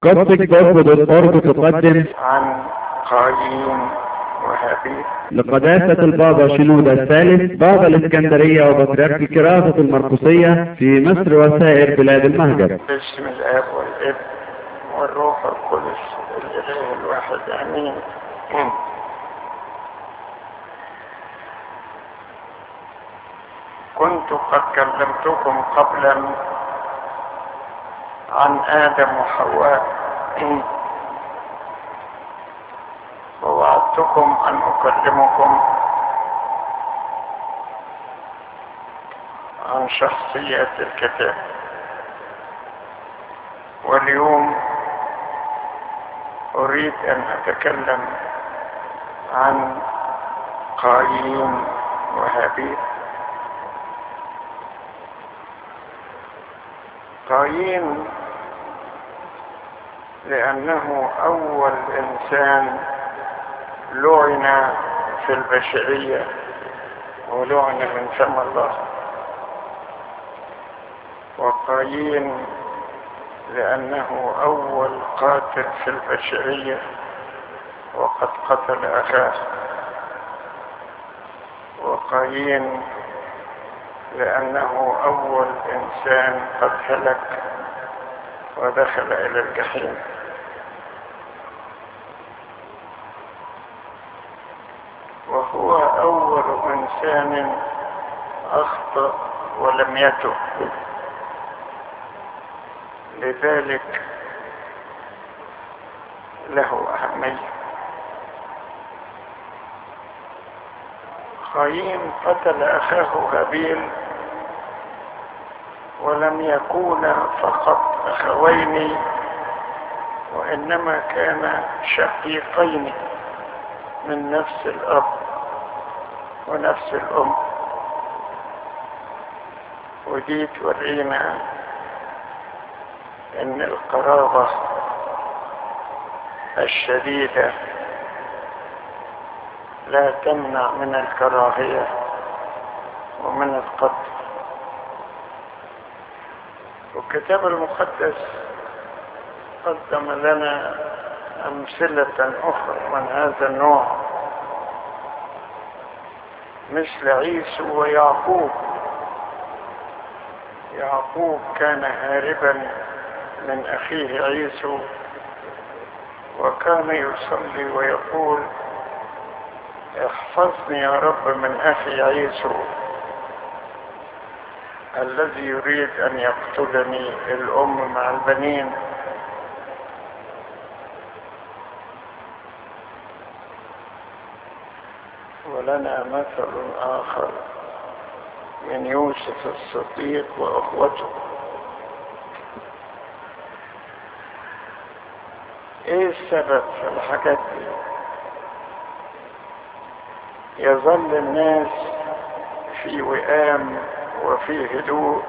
قصدك تقدم عن قايين وهابيل لقداسة البابا شنودة الثالث بابا الإسكندرية وبطريرك الكراسة المرقسية في مصر وسائر بلاد المهجر باسم الاب والابن والروح القدس الاله الواحد امين كنت قد كلمتكم قبلا عن ادم وحواء ووعدتكم ان اكلمكم عن شخصيات الكتاب واليوم اريد ان اتكلم عن قايين وهابيل قايين لانه اول انسان لعن في البشريه ولعن من فم الله وقايين لأنه أول قاتل في البشرية وقد قتل أخاه وقايين لأنه أول إنسان قد هلك ودخل إلى الجحيم وهو أول إنسان أخطأ ولم يتب لذلك له أهمية قايين قتل أخاه هابيل ولم يكونا فقط أخوين وإنما كانا شقيقين من نفس الأب ونفس الأم ودي تورينا ان القرابة الشديدة لا تمنع من الكراهية ومن القتل والكتاب المقدس قدم لنا أمثلة أخرى من هذا النوع مثل عيسو ويعقوب يعقوب كان هاربا من أخيه عيسو وكان يصلي ويقول احفظني يا رب من أخي عيسو الذي يريد أن يقتلني الأم مع البنين ولنا مثل آخر من يوسف الصديق وأخوته ايه السبب في الحاجات دي يظل الناس في وئام وفي هدوء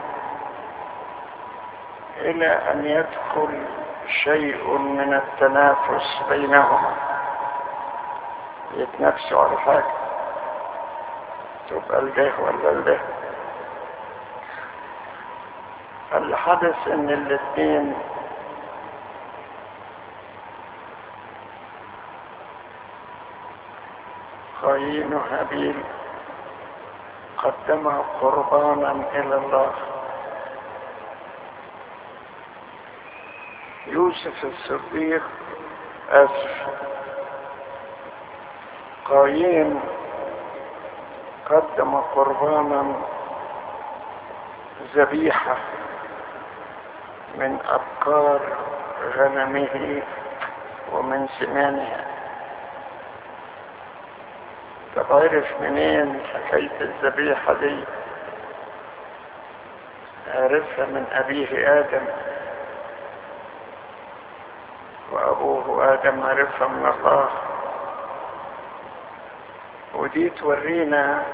الى ان يدخل شيء من التنافس بينهما يتنافسوا على حاجة تبقى الجه ولا البه اللي حدث ان الاثنين قايين هابيل قدم قربانا الى الله يوسف الصديق اسف قايين قدم قربانا ذبيحة من أبكار غنمه ومن سنانها طب عرف منين حكاية الذبيحة دي عرفها من أبيه آدم وأبوه آدم عرفها من الله ودي تورينا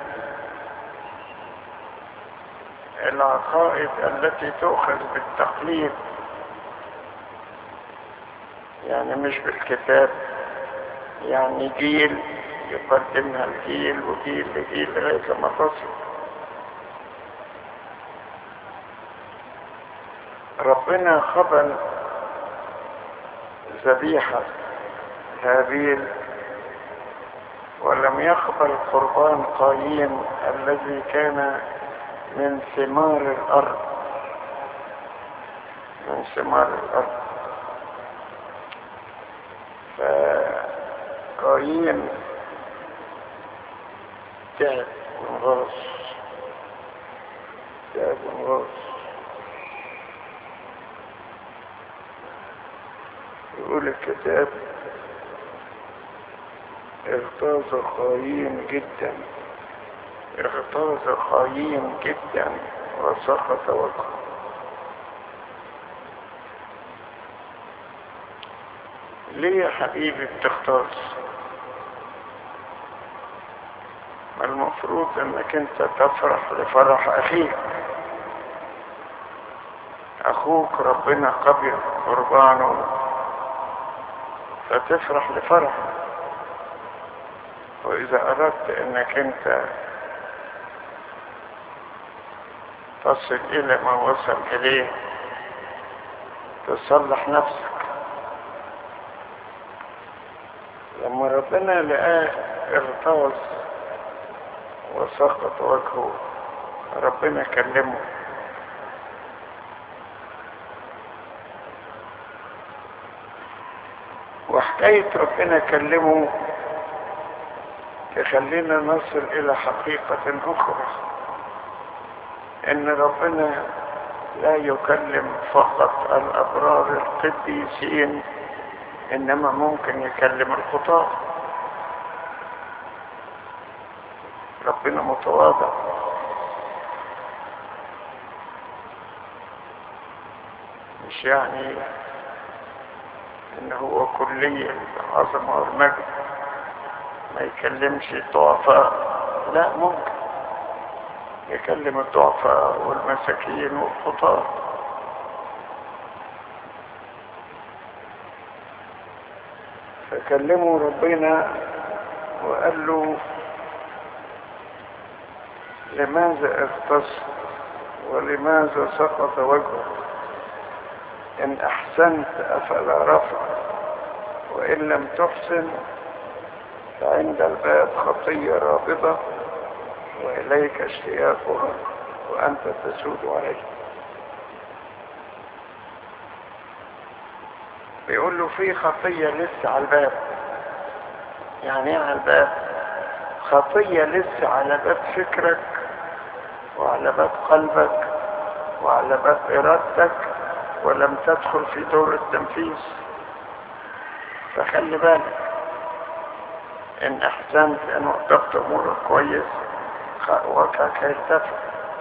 العقائد التي تؤخذ بالتقليد يعني مش بالكتاب يعني جيل يقدمها الجيل وجيل لجيل لغاية لما تصل ربنا خبل ذبيحة هابيل ولم يقبل قربان قايين الذي كان من ثمار الأرض من ثمار الأرض فقايين تعب وانغاص تعب وانغاص يقول الكتاب اغتاظ قايين جدا اغتاظ قايين جدا وسقط وجهه ليه يا حبيبي بتغتاظ ما المفروض انك انت تفرح لفرح اخيك اخوك ربنا قبل قربانه فتفرح لفرحه واذا اردت انك انت تصل الى ما وصل اليه تصلح نفسك لما ربنا لقاه اغتاظ وسقط وجهه ربنا كلمه وحكاية ربنا كلمه تخلينا نصل إلى حقيقة أخرى إن ربنا لا يكلم فقط الأبرار القديسين إنما ممكن يكلم الخطاة ربنا متواضع مش يعني إن هو كلي العظمة والمجد ما يكلمش الضعفاء لا ممكن يكلم الضعفاء والمساكين والخطاة فكلموا ربنا وقال له لماذا اغتص ولماذا سقط وجهه ان احسنت افلا رفع وان لم تحسن فعند الباب خطية رابضة وإليك اشتياقها وأنت تسود عليه بيقول له في خطية لسه على الباب يعني ايه على الباب خطية لسه على باب فكرك وعلى باب قلبك وعلى باب إرادتك ولم تدخل في دور التنفيذ فخلي بالك ان احسنت ان وقفت امورك كويس وقعك هيرتفع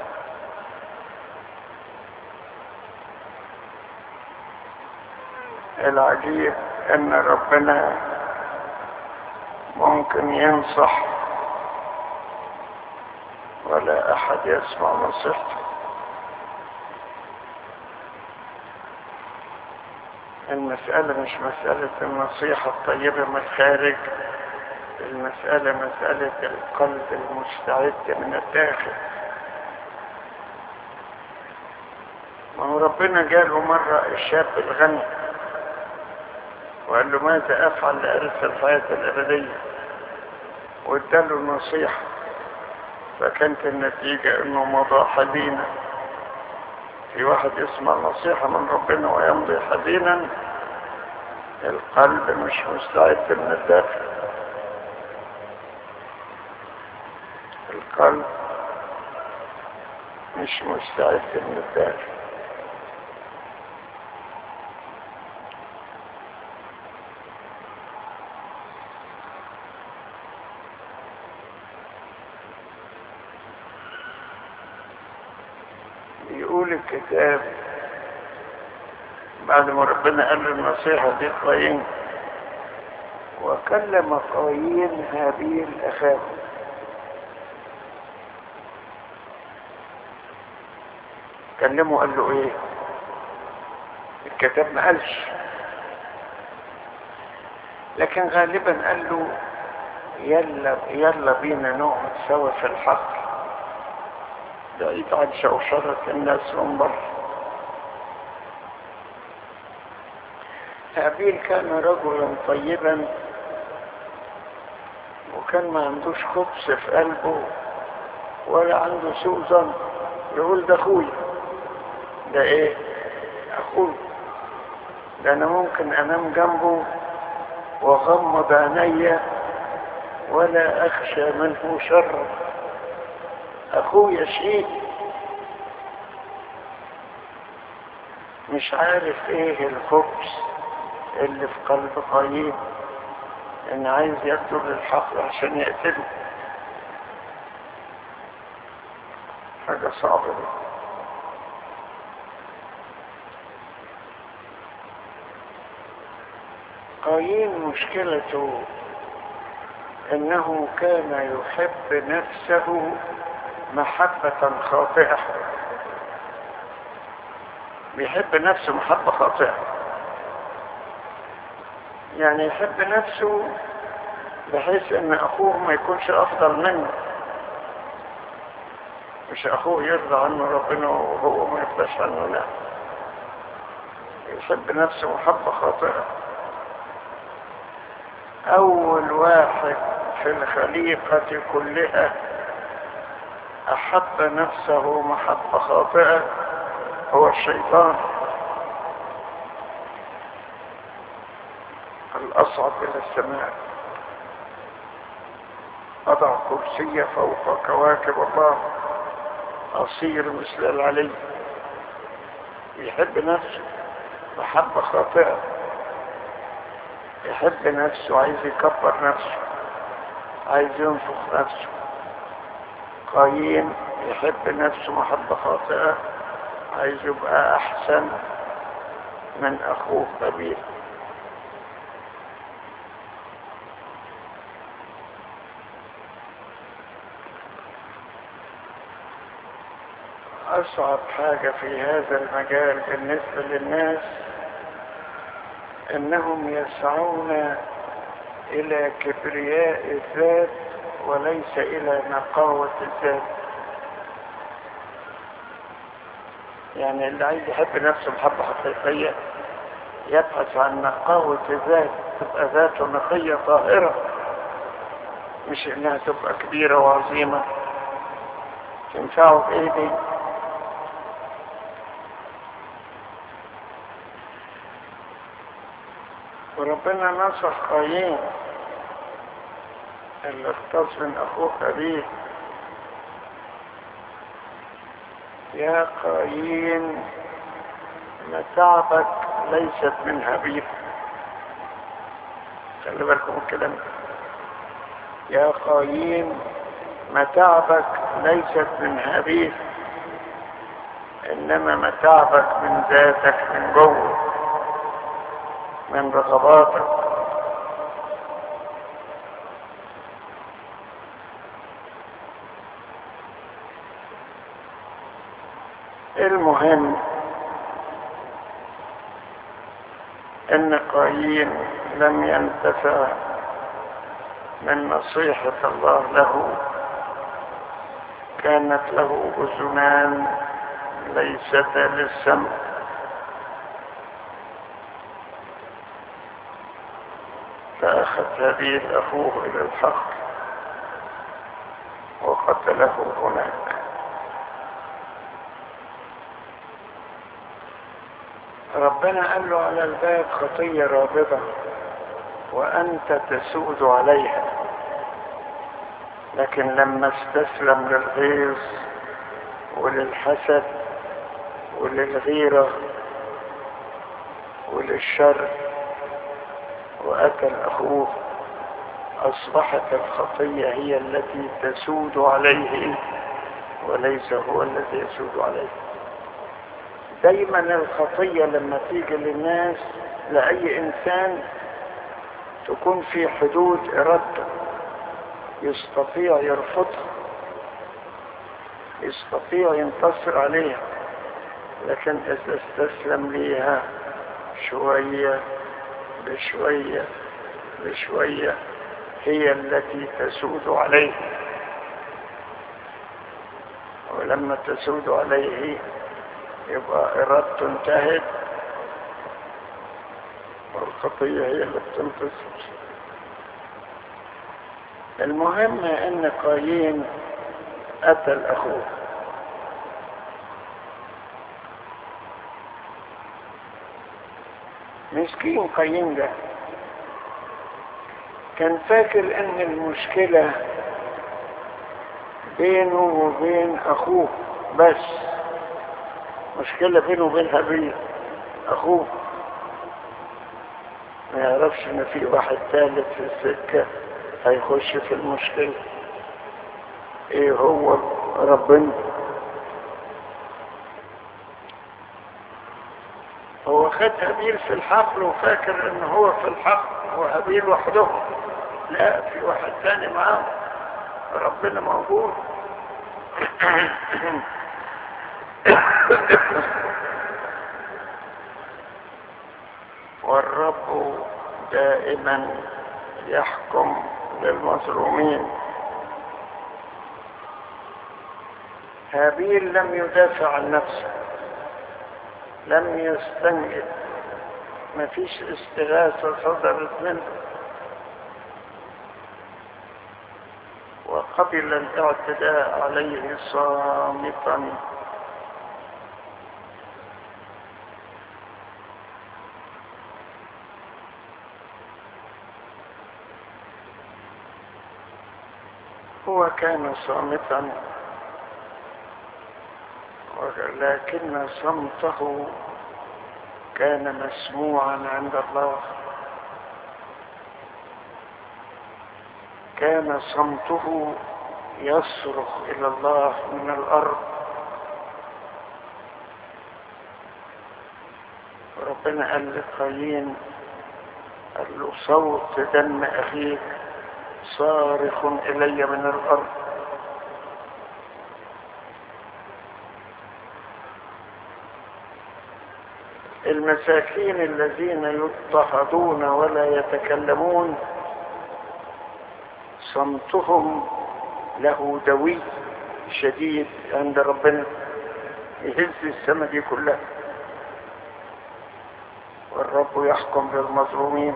العجيب ان ربنا ممكن ينصح ولا احد يسمع نصيحته المسألة مش مسألة النصيحة الطيبة من الخارج المسألة مسألة القلب المستعد من الداخل ما هو ربنا قاله مرة الشاب الغني وقال له ماذا أفعل لأرث الحياة الأبدية واداله النصيحة فكانت النتيجة انه مضى حزينا في واحد يسمع نصيحة من ربنا ويمضي حزينا القلب مش مستعد من الداخل القلب مش مستعد من الداخل يقول الكتاب بعد ما ربنا قال له النصيحة دي قايين وكلم قايين هابيل أخاه كلمه قال له ايه الكتاب ما قالش لكن غالبا قال له يلا يلا بينا نقعد سوا في الحق بعيد عن شوشرة الناس من بره هابيل كان رجلا طيبا وكان ما عندوش خبث في قلبه ولا عنده سوء ظن يقول ده اخويا ده ايه اخوي ده انا ممكن انام جنبه واغمض عينيا ولا اخشى منه شرا اخويا شيء مش عارف ايه الخبز اللي في قلب قايين ان عايز يقتل الحق عشان يقتله حاجة صعبة دي قايين مشكلته انه كان يحب نفسه محبة خاطئة بيحب نفسه محبة خاطئة يعني يحب نفسه بحيث ان اخوه ما يكونش افضل منه مش اخوه يرضى عنه ربنا وهو ما يرضاش عنه لا يحب نفسه محبة خاطئة اول واحد في الخليقة كلها احب نفسه محبة خاطئة هو الشيطان الأصعد إلى السماء أضع كرسي فوق كواكب الله أصير مثل العلي يحب نفسه محبة خاطئة يحب نفسه عايز يكبر نفسه عايز ينفخ نفسه قايين يحب نفسه محبة خاطئة عايز يبقى أحسن من أخوه قبيل أصعب حاجة في هذا المجال بالنسبة للناس أنهم يسعون إلى كبرياء الذات وليس إلى نقاوة الذات يعني اللي عايز يحب نفسه محبة حقيقية يبحث عن نقاوة الذات تبقى ذاته نقية طاهرة مش انها تبقى كبيرة وعظيمة تنفعه بايه دي وربنا نصح قايين اللي اختص من اخوه ابيه يا قايين متاعبك ليست من هابيل خلي بالكم من الكلام ده يا قايين متاعبك ليست من هابيل انما متاعبك من ذاتك من جوه من رغباتك المهم ان قايين لم ينتفع من نصيحة الله له كانت له اذنان ليستا للسمع فأخذ هابيل أخوه إلى الحق وقتله هناك ربنا قال له على الباب خطية رابضة وأنت تسود عليها لكن لما استسلم للغيظ وللحسد وللغيرة وللشر وأكل أخوه أصبحت الخطية هي التي تسود عليه وليس هو الذي يسود عليه دايما الخطية لما تيجي للناس لأي إنسان تكون في حدود إرادته يستطيع يرفضها يستطيع ينتصر عليها لكن إذا استسلم ليها شوية بشوية بشوية هي التي تسود عليه ولما تسود عليه يبقى إرادته انتهت الخطية هي اللي بتنتصر المهم ان قايين قتل اخوه مسكين قايين ده كان فاكر ان المشكلة بينه وبين اخوه بس مشكلة بينه وبين هابيل اخوه ما يعرفش ان في واحد ثالث في السكة هيخش في المشكلة ايه هو ربنا هو خد هابيل في الحقل وفاكر ان هو في الحقل وهابيل وحده لا في واحد تاني معاه ربنا موجود والرب دائما يحكم للمظلومين هابيل لم يدافع عن نفسه لم يستنجد ما فيش استغاثة صدرت منه وقبل الاعتداء عليه صامتا هو كان صامتا ولكن صمته كان مسموعا عند الله كان صمته يصرخ الى الله من الارض ربنا قال لقايين قال له صوت دم اخيك صارخ الي من الارض المساكين الذين يضطهدون ولا يتكلمون صمتهم له دوي شديد عند ربنا يهز السماء دي كلها والرب يحكم للمظلومين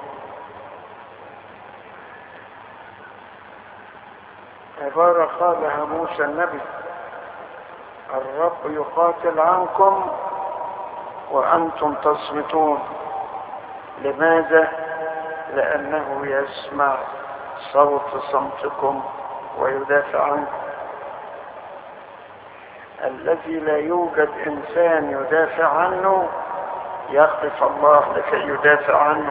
عبارة قالها موسى النبي الرب يقاتل عنكم وأنتم تصمتون لماذا؟ لأنه يسمع صوت صمتكم ويدافع عنكم الذي لا يوجد إنسان يدافع عنه يقف الله لكي يدافع عنه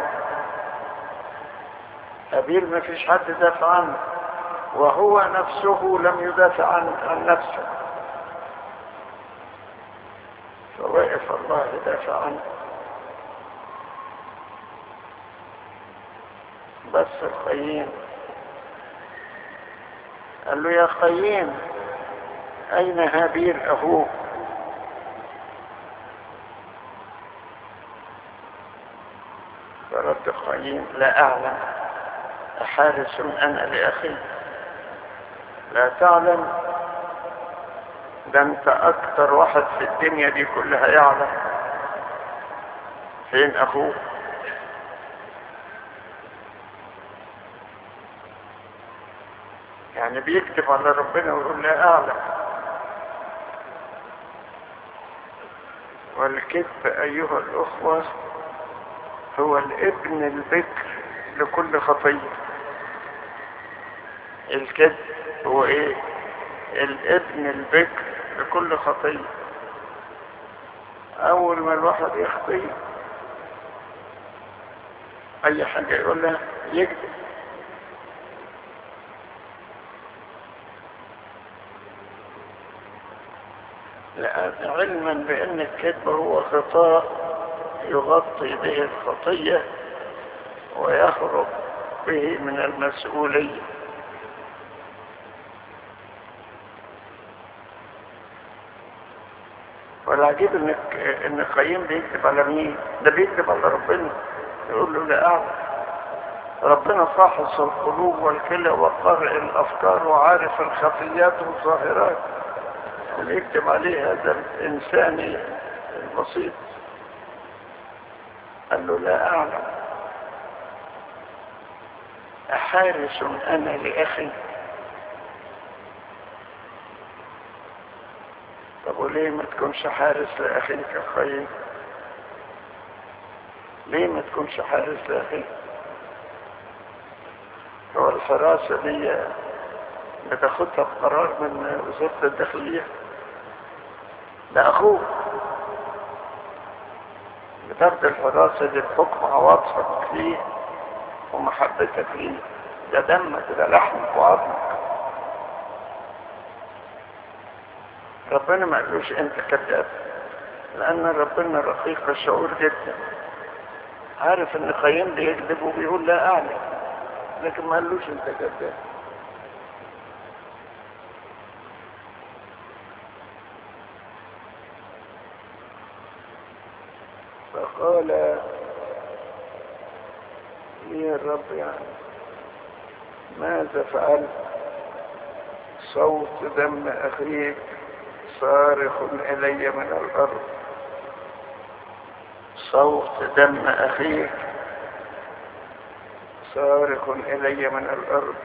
أبيل ما فيش حد دافع عنه وهو نفسه لم يدافع عن, عن نفسه فوقف الله يدافع عنه بس القيم قال له يا قيم أين هابيل أخوك فرد قيم لا أعلم أحارس أنا لأخي لا تعلم ده انت اكتر واحد في الدنيا دي كلها يعلم فين اخوك يعني بيكتب على ربنا ويقول لا اعلم والكذب ايها الاخوة هو الابن البكر لكل خطية الكذب هو ايه الابن البكر لكل خطية اول ما الواحد يخطي اي حاجة يقولها يكذب لأن علما بأن الكذب هو خطاء يغطي به الخطية ويهرب به من المسؤولية والعجيب ان ان قيم بيكذب على مين ده بيكذب على ربنا يقول له لا اعلم ربنا فاحص القلوب والكلى وقارئ الافكار وعارف الخفيات والظاهرات اللي يكتب عليه هذا الانسان البسيط قال له لا اعلم أحارس أنا لأخي طب وليه ما تكونش حارس لأخيك أخي ليه ما تكونش حارس لأخيك هو الحراسة دي بتاخدها بقرار من وزارة الداخلية ده أخوك بتاخد الحراسة دي بحكم عواطفك فيه ومحبتك ليه ده دمك ده لحمك وعظمك ربنا ما قالوش انت كذاب لان ربنا رقيق الشعور جدا عارف ان قايم بيكذب وبيقول لا اعلم لكن ما قالوش انت كذاب فقال لي الرب يعني ماذا فعلت صوت دم اخيك صارخ الي من الارض صوت دم اخيك صارخ الي من الارض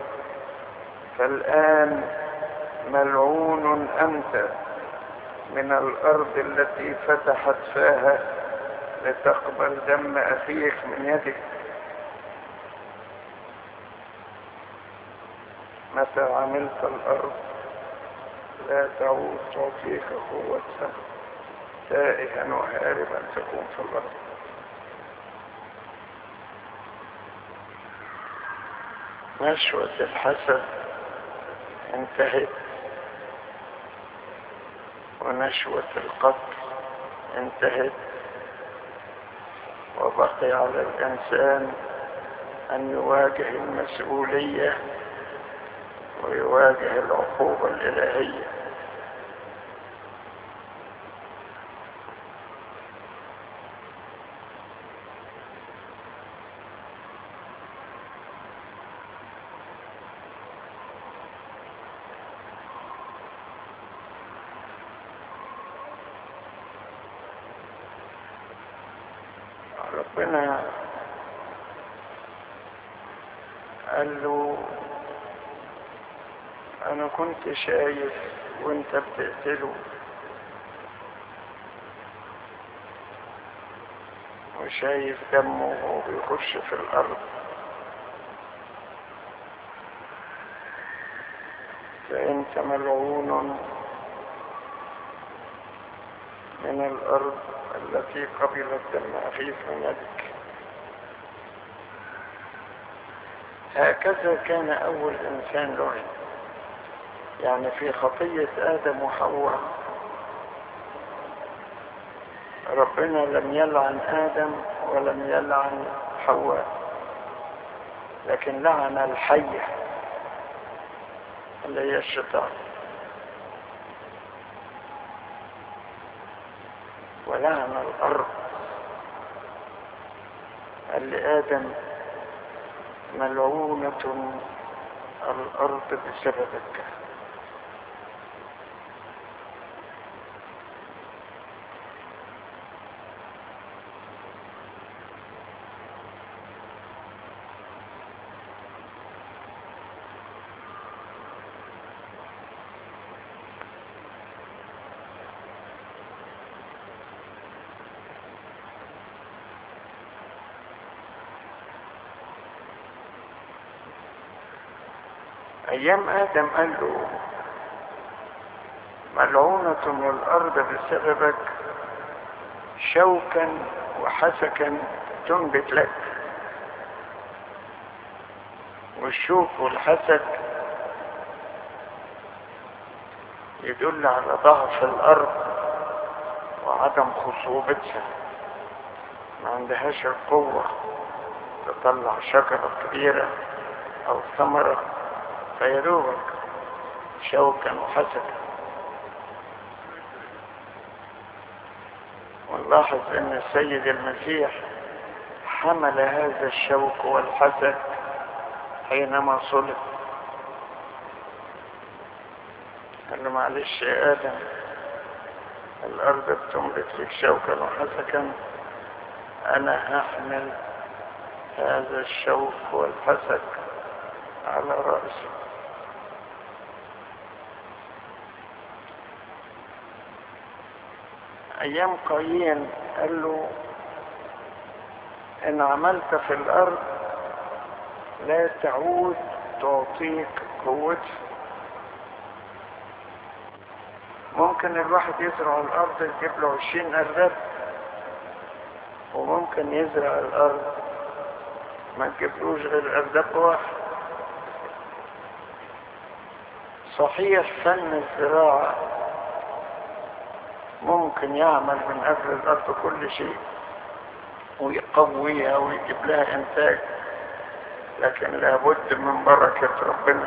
فالان ملعون انت من الارض التي فتحت فاها لتقبل دم اخيك من يدك متى عملت الارض لا تعود تعطيك قوتها تائها وهاربا تكون في الارض نشوة الحسد انتهت ونشوة القتل انتهت وبقي على الإنسان أن يواجه المسؤولية ويواجه العقوبة الإلهية ربنا قال له انا كنت شايف وانت بتقتله وشايف دمه وهو بيخش في الارض فانت ملعون من الارض التي قبلت دم اخيك من يدك هكذا كان اول انسان لعن يعني في خطية آدم وحواء ربنا لم يلعن آدم ولم يلعن حواء لكن لعن الحية اللي هي الشيطان ولعن الأرض اللي آدم ملعونة الأرض بسببك ايام ادم قال له ملعونة الارض بسببك شوكا وحسكا تنبت لك والشوك والحسك يدل على ضعف الارض وعدم خصوبتها ما عندهاش القوة تطلع شجرة كبيرة او ثمرة فيدوبك شوكا وحسكا ونلاحظ ان السيد المسيح حمل هذا الشوك والحسد حينما صلب قال له معلش يا ادم الارض بتنبت لك شوكا وحسكا انا هحمل هذا الشوك والحسك على رأسه ايام قايين قال له ان عملت في الارض لا تعود تعطيك قوتها ممكن الواحد يزرع الارض يجيب له عشرين ارداب وممكن يزرع الارض ما تجيبلوش غير ارداب واحد صحيح فن الزراعة ممكن يعمل من اجل الارض كل شيء ويقويها ويجيب لها انتاج لكن لابد من بركة ربنا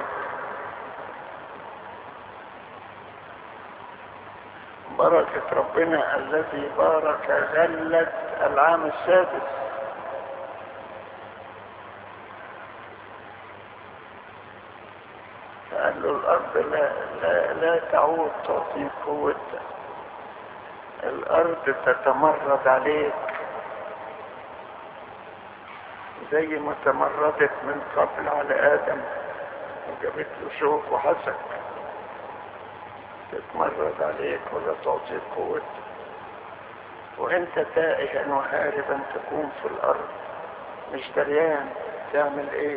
بركة ربنا الذي بارك غلة العام السادس فقال له الأرض لا, لا, لا تعود تعطيك قوتها الأرض تتمرد عليك زي ما تمردت من قبل على آدم وجابت له شوك وحسك تتمرد عليك ولا تعطيك قوتك وانت تائها وهاربا تكون في الارض مش دريان تعمل ايه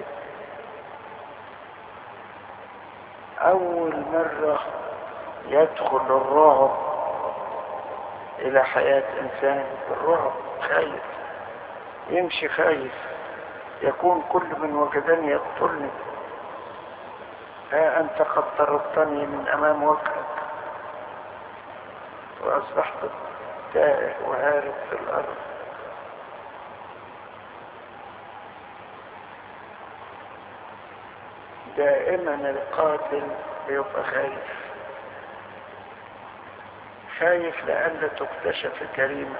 اول مرة يدخل الرعب الى حياة انسان الرعب خايف يمشي خايف يكون كل من وجدني يقتلني ها انت قد طردتني من امام وجهك واصبحت تائه وهارب في الارض دائما القاتل بيبقى خايف خايف لألا تكتشف جريمة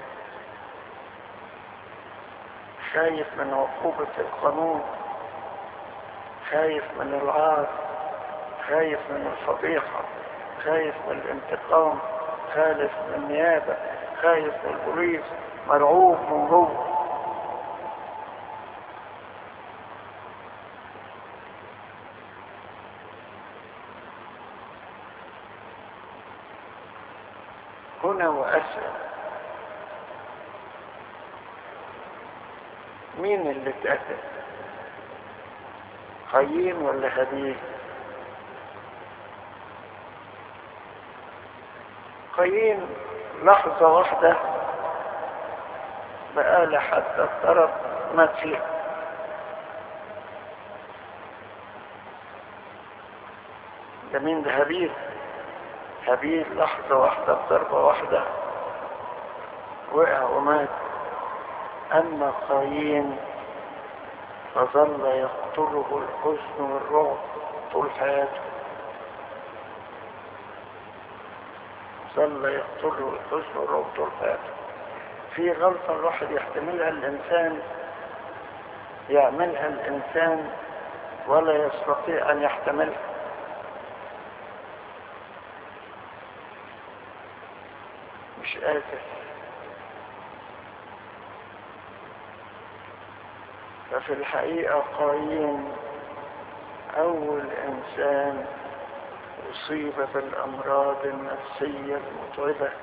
خايف من عقوبة القانون خايف من العار خايف من الفضيحة خايف من الانتقام خايف من النيابة خايف من البوليس مرعوب من جوه هنا وأسأل مين اللي اتقتل قايين ولا هابيل قايين لحظة واحدة بقى حتى الطرف مات فيها ده مين ده هابيل هابيل لحظة واحدة بضربة واحدة وقع ومات أما قايين فظل يقتله الحزن والرعب طول حياته ظل يقتله الحزن والرعب طول حياته في غلطة الواحد يحتملها الإنسان يعملها الإنسان ولا يستطيع أن يحتملها مش قادر ففي الحقيقة قايين أول إنسان أصيب بالأمراض النفسية المتعبة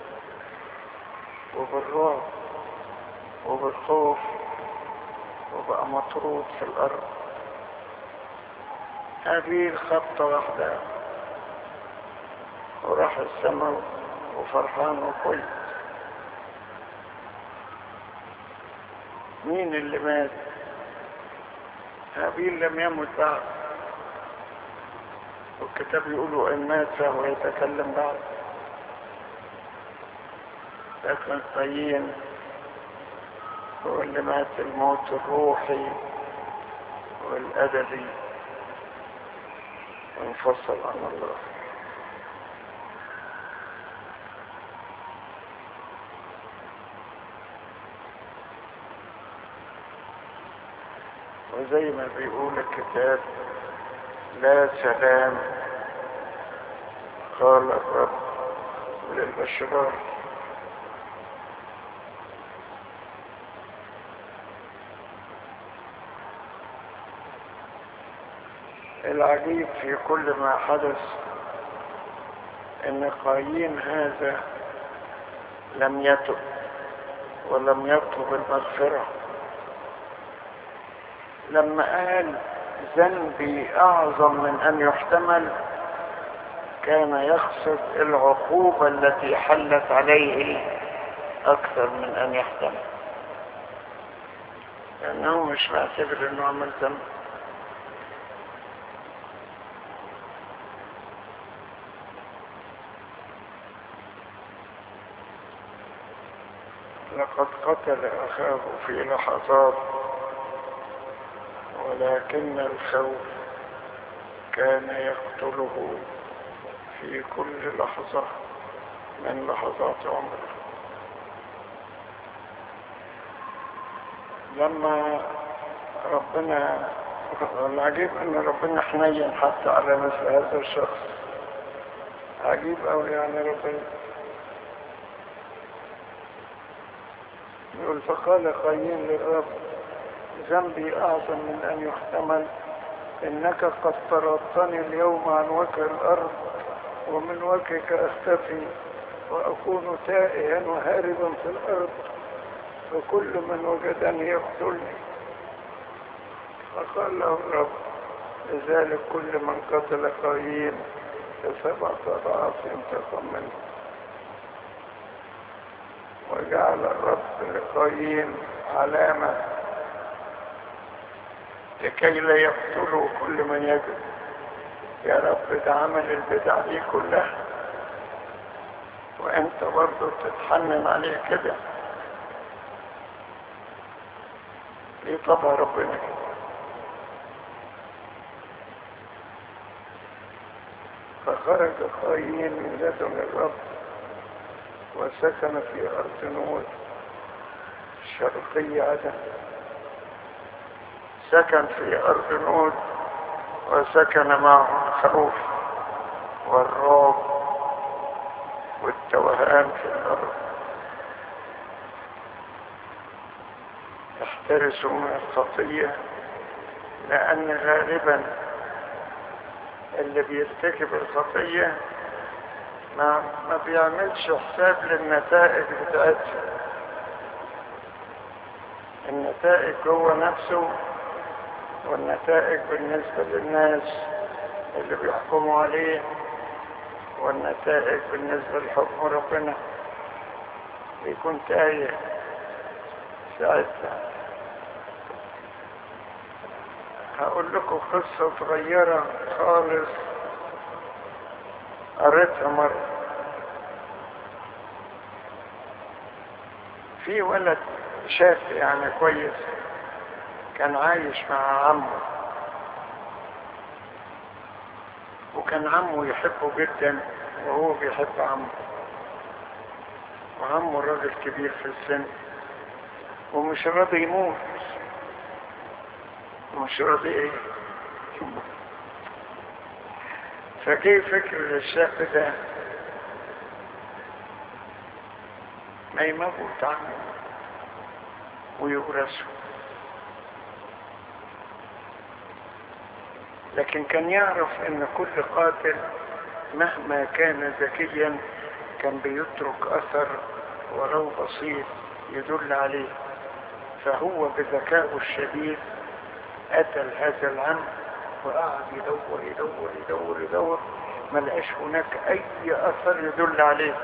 وبالرعب وبالخوف وبقى مطرود في الأرض هابيل خبطة واحدة وراح السماء وفرحان وكويس مين اللي مات هابيل لم يمت بعد والكتاب يقولوا ان مات فهو يتكلم بعد لكن قايين هو اللي مات الموت الروحي والأدبي وانفصل عن الله وزي ما بيقول الكتاب لا سلام قال الرب للأشرار العجيب في كل ما حدث ان قايين هذا لم يتب ولم يطلب المغفرة لما قال ذنبي اعظم من ان يحتمل كان يقصد العقوبة التي حلت عليه اكثر من ان يحتمل لانه مش معتبر انه عمل ذنب لقد قتل أخاه في لحظات ولكن الخوف كان يقتله في كل لحظة من لحظات عمره لما ربنا العجيب ان ربنا حنين حتى على مثل هذا الشخص عجيب اوي يعني ربنا يقول فقال قايين للرب ذنبي أعظم من أن يحتمل إنك قد طردتني اليوم عن وجه الأرض ومن وجهك أختفي وأكون تائها وهاربا في الأرض فكل من وجدني يقتلني فقال له الرب لذلك كل من قتل قايين فسبعة أضعاف ينتقم منه وجعل الرب لقايين علامة لكي لا يقتلوا كل من يجد يا رب ده عمل البدع دي كلها وانت برضه تتحنن عليه كده ليه طبع ربنا كده فخرج قايين من لدن الرب وسكن في أرض نور شرقي عدن سكن في أرض نور وسكن معه الخوف والرعب والتوهان في الأرض احترسوا من الخطية لأن غالبا اللي بيرتكب الخطية ما, ما بيعملش حساب للنتائج بتاعتها النتائج جوه نفسه والنتائج بالنسبة للناس اللي بيحكموا عليه والنتائج بالنسبة لحكم ربنا بيكون تايه ساعتها هقول لكم قصة صغيرة خالص قريتها مرة في ولد شاب يعني كويس كان عايش مع عمه وكان عمه يحبه جدا وهو بيحب عمه وعمه راجل كبير في السن ومش راضي يموت ومش راضي ايه فجه فكر للشاب ده ما يموت عنه ويورثه لكن كان يعرف ان كل قاتل مهما كان ذكيا كان بيترك اثر ولو بسيط يدل عليه فهو بذكائه الشديد قتل هذا العم وقعد يدور يدور يدور يدور ما لقاش هناك اي اثر يدل عليه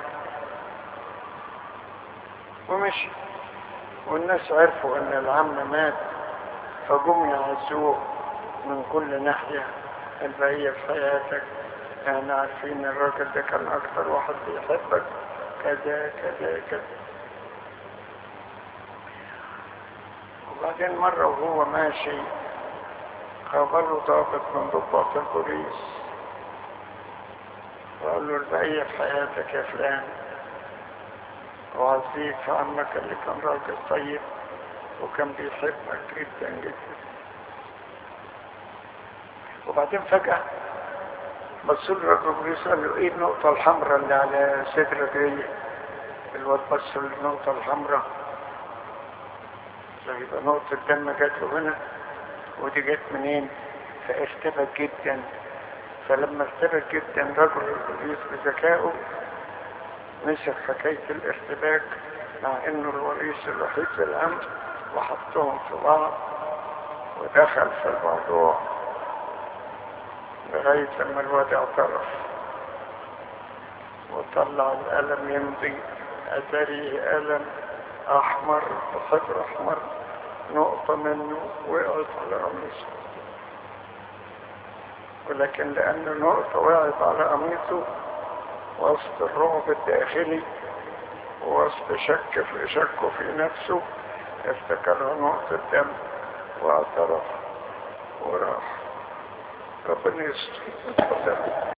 ومشي والناس عرفوا ان العم مات فجم يعزوه من كل ناحية البقية في حياتك احنا عارفين الراجل ده كان اكتر واحد بيحبك كذا كذا كذا وبعدين مرة وهو ماشي قابله ضابط من ضباط البوليس وقال له البقية في حياتك يا فلان وعزيك في عمك اللي كان راجل طيب وكان بيحبك جدا جدا وبعدين فجأة بص له الراجل البوليس قال له ايه النقطة الحمراء اللي على صدرك دي الواد بص للنقطة الحمراء يبقى نقطة دم جات له هنا ودي جت منين فارتبك جدا فلما ارتبك جدا رجل البوليس بذكائه مسك حكاية الارتباك مع انه الرئيس الوحيد في الامن وحطهم في بعض ودخل في الموضوع لغاية لما الواد اعترف وطلع القلم يمضي أثريه قلم أحمر بحبر أحمر نقطة منه وقعت على قميصه ولكن لأن نقطة وقعت على قميصه وسط الرعب الداخلي ووسط شك في شكه في نفسه افتكرها نقطة دم واعترف وراح ربنا يستر